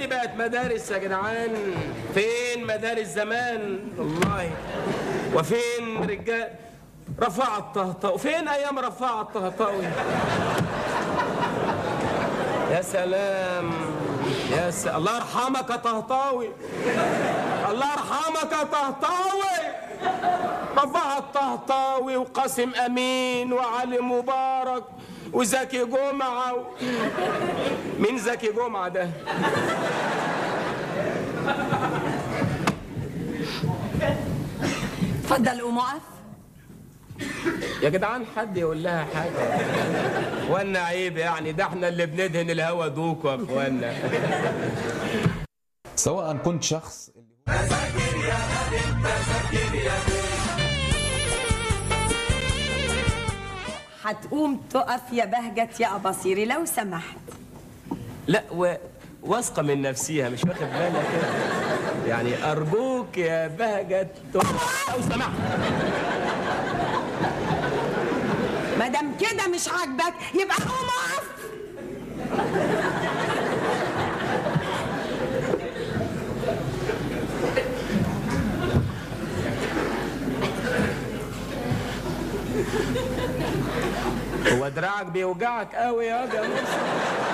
دي بقت مدارس يا جدعان فين مدارس زمان والله وفين رجال رفع الطهطاوي فين ايام رفع الطهطاوي يا سلام يا س... الله يرحمك يا طهطاوي الله يرحمك يا طهطاوي رفع الطهطاوي وقاسم امين وعلي مبارك وزكي جمعه و... مين زكي جمعه ده اتفضل قوم اقف يا جدعان حد يقول لها حاجه وانا عيب يعني ده احنا اللي بندهن الهوا دوكوا يا اخوانا سواء كنت شخص هتقوم تقف يا بهجت يا أباصيري لو سمحت لا و... واثقه من نفسيها مش واخد بالها كده يعني ارجوك يا بهجت تقف لو سمحت ما دام كده مش عاجبك يبقى قوم اقف هو دراعك بيوجعك قوي يا جماعه